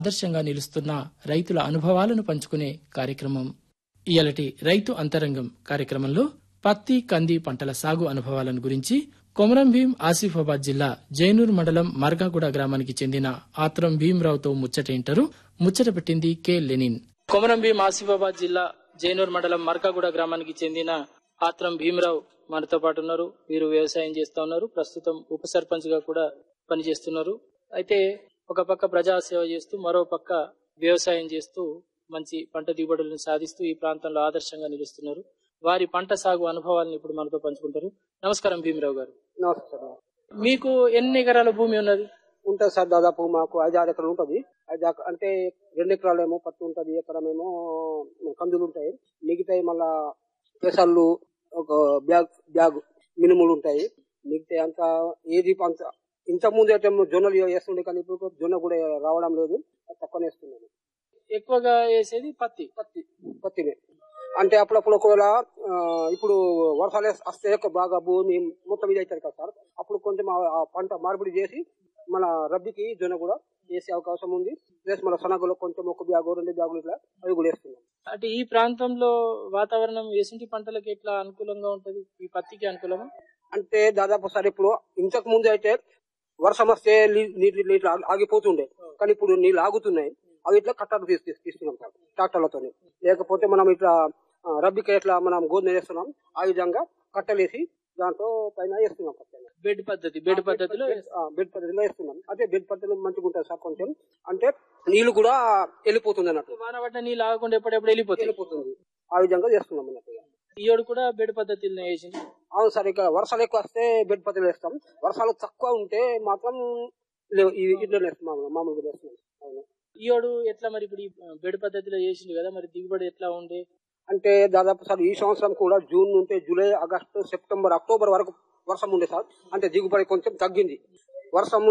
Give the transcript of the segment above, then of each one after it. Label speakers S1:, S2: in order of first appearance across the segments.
S1: ఆదర్శంగా నిలుస్తున్న రైతుల అనుభవాలను పంచుకునే కార్యక్రమం ఇయలటి రైతు అంతరంగం కార్యక్రమంలో పత్తి కంది పంటల సాగు అనుభవాలను గురించి కొమరం భీం ఆసిఫాబాద్ జిల్లా జైనూర్ మండలం మార్గాగూడ గ్రామానికి చెందిన ఆత్రం భీమరావుతో ముచ్చటేంటారు ముచ్చట పెట్టింది కె లెనిన్ కొమరం భీం ఆసిఫాబాద్ జిల్లా జైనూర్ మండలం మార్కాగూడ గ్రామానికి చెందిన ఆత్రం భీమరావు మనతో పాటు ఉన్నారు వీరు వ్యవసాయం చేస్తా ఉన్నారు ప్రస్తుతం ఉప సర్పంచ్ గా కూడా పనిచేస్తున్నారు అయితే ఒక పక్క ప్రజా సేవ చేస్తూ మరో పక్క వ్యవసాయం చేస్తూ మంచి పంట దిగుబడులను సాధిస్తూ ఈ ప్రాంతంలో ఆదర్శంగా నిలుస్తున్నారు వారి పంట సాగు అనుభవాలను ఇప్పుడు మనతో పంచుకుంటారు నమస్కారం భీమరావు గారు
S2: నమస్కారం
S1: మీకు ఎన్ని ఎకరాల భూమి ఉన్నది
S2: ఉంటుంది సార్ దాదాపు మాకు ఐదు ఆరు ఎకరాలు ఉంటుంది ఐదు ఎక- అంటే రెండు ఎకరాలు ఏమో పత్తి ఉంటుంది ఎకరమేమో కందులు ఉంటాయి మిగతాయి మళ్ళా పెసళ్ళు ఒక బ్యాగ్ బ్యాగ్ మినుములు ఉంటాయి మిగతా అంతా ఏది అంత ఇంతకు ముందు అయితే జొన్నలు వేస్తుండే కానీ ఇప్పుడు జొన్న కూడా రావడం లేదు తక్కువ వేస్తున్నాను
S1: ఎక్కువగా వేసేది పత్తి
S2: పత్తి పత్తినే అంటే అప్పుడప్పుడు ఒకవేళ ఆ, ఇప్పుడు వర్షాలు వేస్- వస్తే ఒక బాగా భూమి మొత్తం ఇది అవుతుంది కదా సార్ అప్పుడు కొంచెం ఆ- ఆ పంట మార్పిడి చేసి మన రబ్బీకి జొన్న కూడా వేసే అవకాశం ఉంది ప్లస్ మన సనగలో కొంచెం ఒక బ్యాగు రెండు బ్యాగులు ఇట్లా అవి కూడా వేస్తున్నాం
S1: అంటే ఈ ప్రాంతంలో వాతావరణం ఎసుంటి పంటలకు ఎట్లా అనుకూలంగా ఉంటది ఈ పత్తికి అనుకూలమా
S2: అంటే దాదాపు సార్ ఇప్పుడు ఇంతకు ముందు అయితే వర్షం వస్తే నీ- నీళ్ళు నీళ్ళు ఆగి- ఆగిపోతుండే కానీ ఇప్పుడు నీళ్ళు ఆగుతున్నాయి అవి ఇట్లా కట్టలు తీసి తీసి- తీస్తున్నాం సార్ ట్రాక్టర్లతో లేకపోతే మనం ఇట్లా ఆ, రబ్బీకి ఎట్లా మనం గోధుమ వేస్తున్నాం ఆ విధంగా కట్టలేసి దాంట్లో పైన వేస్తున్నాం పక్కన.
S1: బెడ్ పద్ధతి బెడ్ పద్ధతిలో
S2: ఆ, బెడ్ పద్ధతిలో వేస్తున్నాం అదే బెడ్ పద్ధతిలో మంచిగా ఉంటుంది సార్ కొంచెం అంటే నీళ్లు కూడా వెళ్ళిపోతుంది అన్నట్టు
S1: వాన పడ్డ నీళ్ళు ఆగకుండా ఎప్పుడెప్పుడు వెళ్ళిపోతాయి
S2: వెళ్ళిపోతుంది ఆ విధంగా చేస్తున్నాం అన్నట్టు
S1: ఈయోడు కూడా బెడ్ పద్ధతిలో వేసింది
S2: అవును సార్ ఇక్కడ వర్షాలు ఎక్కువ వస్తే బెడ్ పద్ధతిలో వేస్తాం వర్షాలు తక్కువ ఉంటే మాత్రం లేవు, ఈ ఇట్లా వేస్తాం మామూలు- మామూలుగా వేస్తున్నాం అవును
S1: ఈయోడు ఎట్లా మరి ఇప్పుడు ఈ బెడ్ పద్ధతిలో చేసింది కదా మరి దిగుబడి ఎట్లా ఉండే
S2: అంటే దాదాపు సార్ ఈ సంవత్సరం కూడా జూన్ నుండి జూలై ఆగస్టు సెప్టెంబర్ అక్టోబర్ వరకు వర్షం ఉండే సార్ అంటే దిగుబడి కొంచెం తగ్గింది వర్షం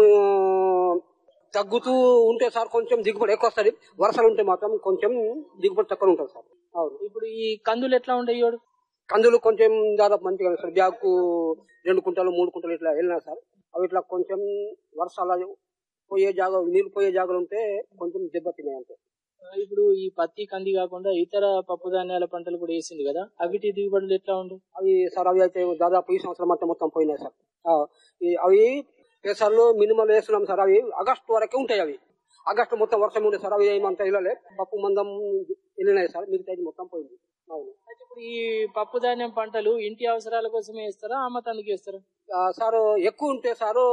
S2: తగ్గుతూ ఉంటే సార్ కొంచెం దిగుబడి ఎక్కువ వస్తుంది వర్షాలు ఉంటే మాత్రం కొంచెం దిగుబడి తక్కువ ఉంటుంది సార్ అవును
S1: ఇప్పుడు ఈ కందులు ఎట్లా ఉండే ఈయోడు
S2: కందులు కొంచెం దాదాపు మంచిగా ఉన్నాయి సార్ బ్యాగ్కు రెండు కుంటలు మూడు కుంటలు ఇట్లా వెళ్ళినా సార్ అవి ఇట్లా కొంచెం వర్షాలు పోయే జాగా నీళ్ళు పోయే జాగాలు ఉంటే కొంచెం దెబ్బతిన్నాయి అంతే
S1: ఇప్పుడు ఈ పత్తి కంది కాకుండా ఇతర పప్పు ధాన్యాల పంటలు కూడా వేసింది కదా అవిటి దిగుబడులు ఎట్లా ఉండే
S2: అవి సార్ అవి అయితే దాదాపు ఈ సంవత్సరం అంతా మొత్తం పోయినాయి సార్ ఆ, ఈ- అవి పెసర్లు మినిమం వేస్తున్నాం సార్ అవి ఆగస్టు వరకే ఉంటాయి అవి ఆగస్టు మొత్తం వర్షం ఉండే సార్ అవి ఏమంతా వెళ్ళలే పప్పు మందం వెళ్ళినాయి సార్ మిగతా మొత్తం పోయింది అవును
S1: అయితే ఇప్పుడు ఈ పప్పు ధాన్యం పంటలు ఇంటి అవసరాల కోసమే వేస్తారా అమ్మతానికి వేస్తారా
S2: ఆ, సార్ ఎక్కువ ఉంటే సార్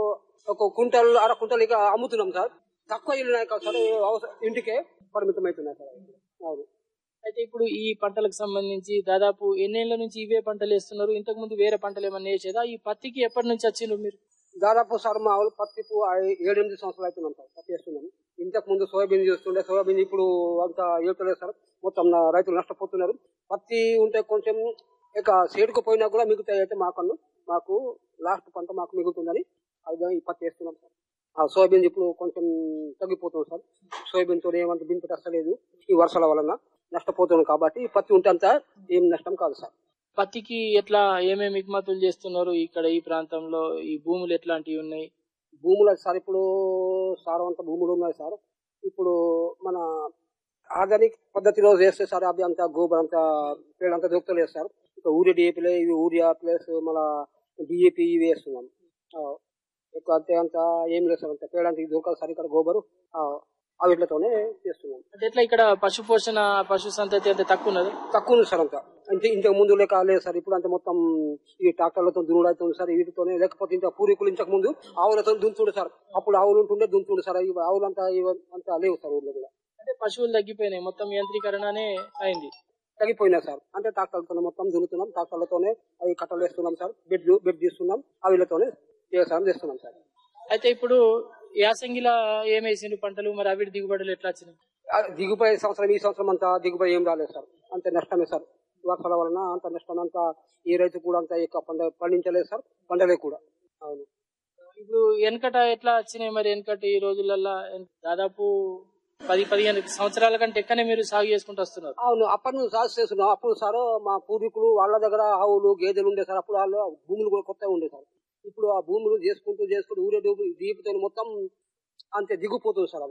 S2: ఒక కుంటల్ అర కుంటల్ ఇక అమ్ముతున్నాం సార్ తక్కువ వెళ్ళినాయి కదా సార్ అవసరం ఇంటికే పరిమితం అవుతున్నాయి సార్ అవును
S1: అయితే ఇప్పుడు ఈ పంటలకు సంబంధించి దాదాపు ఎన్నేళ్ల నుంచి ఇవే పంటలు వేస్తున్నారు ఇంతకు ముందు వేరే పంటలు ఏమన్నా వేసేదా ఈ పత్తికి ఎప్పటి నుంచి వచ్చిండ్రు మీరు
S2: దాదాపు సార్ మా వాళ్ళు పత్తికు ఐ- ఏడెనిమిది సంవత్సరాలు అవుతున్నాం సార్ పత్తి వేస్తున్నాం ఇంతకు ముందు సోయాబీన్ చేస్తుండే సోయాబీన్ ఇప్పుడు అంత ఏతలేదు సార్ మొత్తం నా రైతులు నష్టపోతున్నారు పత్తి ఉంటే కొంచెం ఇక సేటుకు పోయినా కూడా మిగుతాయి అయితే మాకన్ను మాకు లాస్ట్ పంట మాకు మిగులుతుందని అది ఈ పత్తి వేస్తున్నాం సార్ ఆ సోయాబీన్ ఇప్పుడు కొంచెం తగ్గిపోతుంది సార్ సోయాబీన్ తో ఏమంత బిన్పిట్ వస్తలేదు ఈ వర్షాల వలన నష్టపోతున్నాం కాబట్టి ఈ పత్తి ఉంటే అంత ఏం నష్టం కాదు సార్
S1: పత్తికి ఎట్లా ఏమేమి ఎగుమతులు చేస్తున్నారు ఇక్కడ ఈ ప్రాంతంలో ఈ భూములు ఎట్లాంటివి ఉన్నాయి
S2: భూములు సార్ ఇప్పుడు సారవంత భూములు ఉన్నాయి సార్ ఇప్పుడు మన ఆర్గానిక్ పద్ధతిలో చేస్తే సార్ అవి అంతా గోబర్ అంతా పేడ అంతా దొరుకుతలేదు సార్ ఇక ఊరియా డిఏపీలే ఇవి ఊరియా ప్లస్ మన డిఏపి ఇవి వేస్తున్నాం ఆ, ఎక్కువ అంతే అంత ఏం లేదు సార్ అంత పేడ అంత ఇది దొరకదు సార్ ఇక్కడ గోబరు ఆ, ఆ వీటితోనే చేస్తున్నాం
S1: అంటే ఎట్లా ఇక్కడ పశు పోషణ పశు సంతతి అంత తక్కువ ఉన్నది
S2: తక్కువ ఉంది సార్ అంత అంటే ఇంతకు ముందు లేక లేదు సార్ ఇప్పుడు అంత మొత్తం ఈ ట్రాక్టర్లతో దున్నుడు అవుతుంది సార్ వీటితోనే లేకపోతే ఇంత పూర్వీకులు ఇంతకు ముందు ఆవులతో దున్తుండే సార్ అప్పుడు ఆవులు ఉంటుండే దున్తుండే సార్ ఇవి ఆవులు అంతా ఇవి అంతా లేవు సార్ ఊళ్ళో కూడా
S1: అంటే పశువులు తగ్గిపోయినాయి మొత్తం యంత్రీకరణనే అయింది
S2: తగ్గిపోయినాయి సార్ అంటే ట్రాక్టర్లతో మొత్తం దున్నుతున్నాం ట్రాక్టర్లతోనే అవి కట్టలు వేస్తున్నాం సార్ బెడ్ బెడ్ తీస్తున్నాం అవిలతోనే వ్యవసాయం చేస్తున్నాం సార్
S1: అయితే ఇప్పుడు యాసంగిలా ఏమేసిండ్రు పంటలు మరి అవిటి దిగుబడులు ఎట్లా వచ్చినాయి
S2: ఆ దిగుబడి సంవత్సరం ఈ సంవత్సరం అంతా దిగుబడి ఏం రాలేదు సార్ అంత నష్టమే సార్ వర్షాల వలన అంత నష్టం అంతా ఈ రైతు కూడా అంత ఎక్కువ పంట పండించలేదు సార్ పండలే కూడా అవును
S1: ఇప్పుడు వెనకట ఎట్లా వచ్చినాయి మరి వెనకట ఈ రోజులల్లో దాదాపు పది పదిహేను సంవత్సరాల కంటే ఎక్కువనే మీరు సాగు చేసుకుంటూ వస్తున్నారు
S2: అవును అప్పటి నుంచి సాగు చేస్తున్నాం అప్పుడు సార్ మా పూర్వీకులు వాళ్ళ దగ్గర ఆవులు గేదెలు ఉండే సార్ అప్పుడు వాళ్ళు భూములు కూడా కొత్తగా ఉండే సార్ ఇప్పుడు ఆ భూములు చేసుకుంటూ చేసుకుంటూ ఊరే దీపుతో మొత్తం అంతే దిగిపోతుంది సార్ అవి
S1: అంటే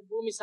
S1: భూమి